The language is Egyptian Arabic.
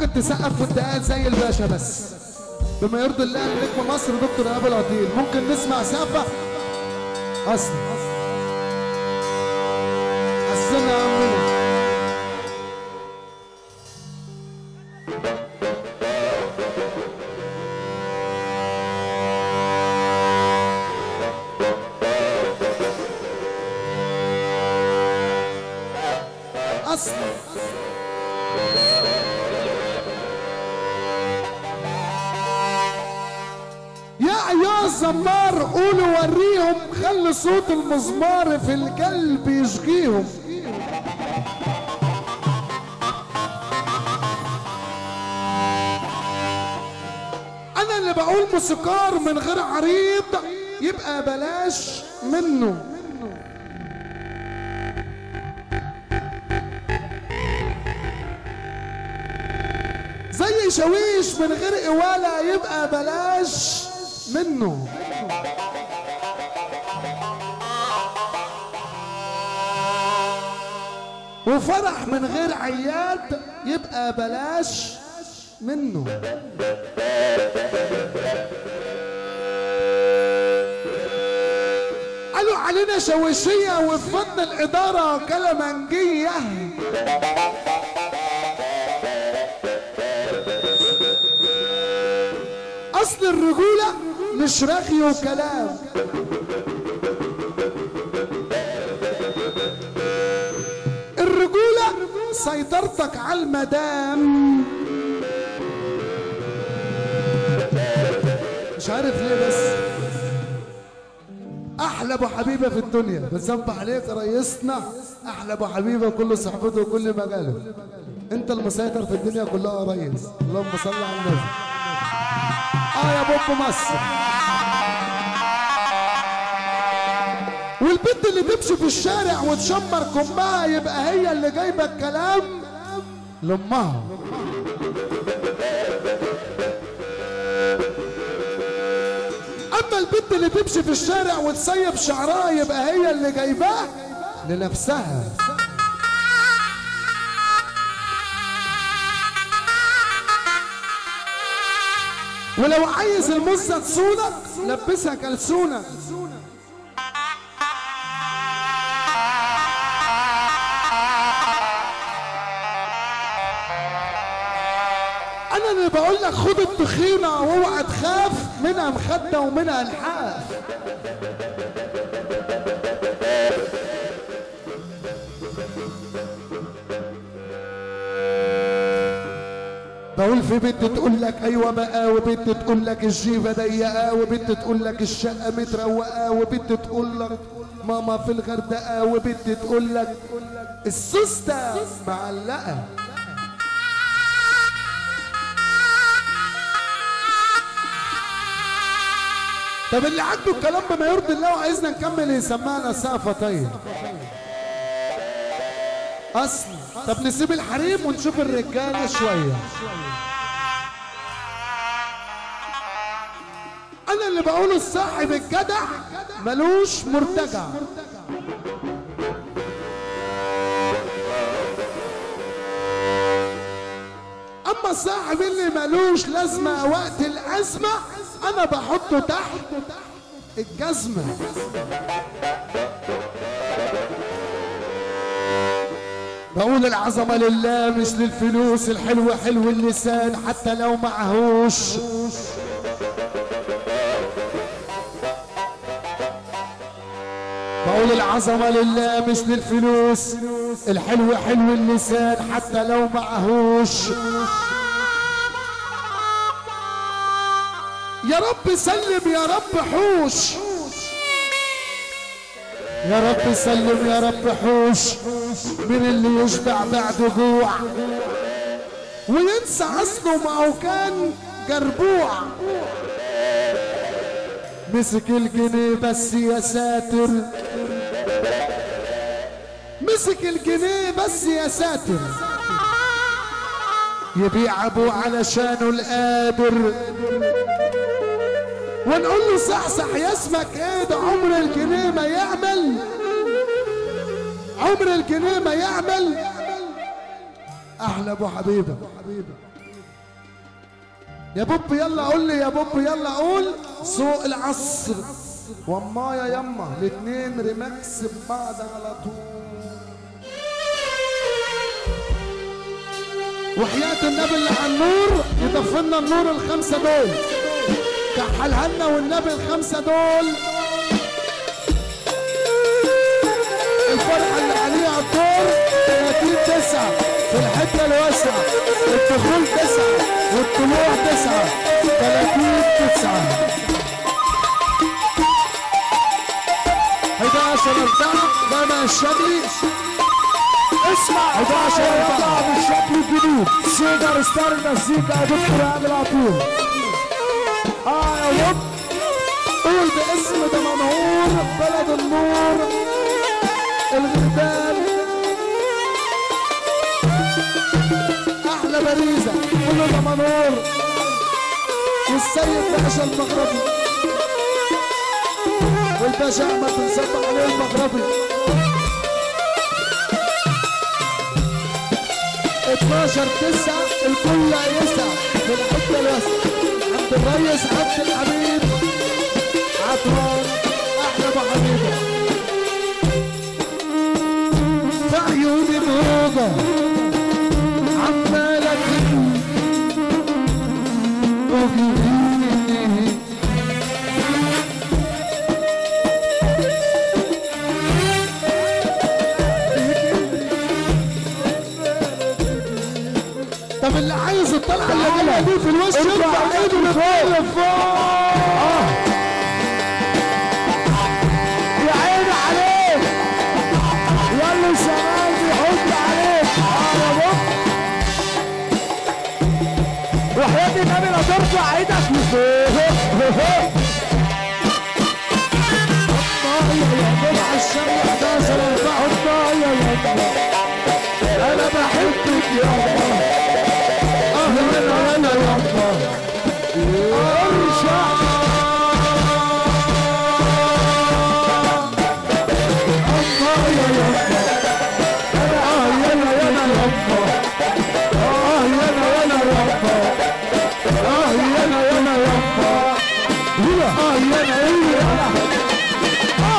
ممكن تسقف وانت قاعد زي الباشا بس بما يرضي الله نجم مصر دكتور ايهاب العطيل ممكن نسمع سقفه اصلا حسنا يا عمنا اصلا يا ايها الزمار قولوا وريهم خلي صوت المزمار في القلب يشقيهم انا اللي بقول موسيقار من غير عريض يبقى بلاش منه زي شويش من غير قوالة يبقى بلاش منه وفرح من غير عياد يبقى بلاش منه قالوا علينا شويشية وفي فن الإدارة كلمنجية اصل الرجولة مش رغي وكلام الرجولة سيطرتك على المدام مش عارف ليه بس احلى ابو حبيبه في الدنيا بنصبح عليك يا ريسنا احلى ابو حبيبه كل صحبته وكل مجاله انت المسيطر في الدنيا كلها يا ريس اللهم صل على النبي اه يا بوب مصر والبنت اللي تمشي في الشارع وتشمر كمها يبقى هي اللي جايبه الكلام لامها اما البنت اللي تمشي في الشارع وتسيب شعرها يبقى هي اللي جايباه لنفسها ولو عايز المزة تصونك لبسها كلسونة انا اللي بقول لك خد التخينة واوعى تخاف منها مخدة ومنها الحاف بقول في بنت تقول لك ايوه بقى وبنت تقول لك الجيبه ضيقه وبنت تقول لك الشقه متروقه وبنت تقول لك ماما في الغردقه وبنت تقول لك السوسته معلقه طب اللي عنده الكلام بما يرضي الله وعايزنا نكمل يسمعنا سقفه طيب اصل طب نسيب الحريم ونشوف الرجاله شويه انا اللي بقوله الصاحب الجدع ملوش مرتجع اما الصاحب اللي ملوش لازمه وقت الازمه انا بحطه تحت الجزمه بقول العظمة لله مش للفلوس الحلو حلو اللسان حتى لو معهوش بقول العظمة لله مش للفلوس الحلو حلو اللسان حتى لو معهوش يا رب سلم يا رب حوش يا رب سلم يا رب حوش من اللي يشبع بعد جوع وينسى اصله ما هو كان جربوع مسك الجنيه بس يا ساتر مسك الجنيه بس يا ساتر يبيع ابوه علشانه القادر ونقول له صحصح يا اسمك ايه ده عمر الجنيه ما يعمل عمر الجنيه ما يعمل احلى ابو حبيبه يا بوب يلا قول لي يا بوب يلا قول سوق العصر وما يا يما الاتنين ريماكس ببعض على طول وحياة النبي اللي على النور يطفلنا النور الخمسة دول كحلها لنا والنبي الخمسة دول الفرحة اللي عليها على الدور 30 تسعة في الحتة الواسعة الدخول تسعة والطلوع تسعة 30 تسعة 11 أربعة جامع الشبلي اسمع 11 يطلع أربعة بالشكل الجديد سيجار ستار المزيكا يا دكتور عامل عطول اه يا رب قول باسم دمنهور بلد النور الغربان احلى باريزه كل دمنهور والسيد باشا المغربي والباشا احمد بن صبح عليه المغربي 12 9 الكل يسعى في الحته الواسعه عبد الريس عبد الحميد عطران احلى ابو حميده في عيوني موجه عماله تجري وجريني طب اللي عايز الطلعه اللي جايه دي في الوش يرفع ايده لفوق لفوق يا عيني عليك يلا شمال بيحط عليك اه يا بابا وحياة النبي لا ترفع ايدك لفوق طلع الشمع 11 4 الله يا يما انا بحبك يا الله اه انا انا يا الله ارجع الله يا يما اه يلا يلا يا الله اه يلا يلا يا الله اه يلا يلا يا الله اه يلا يلا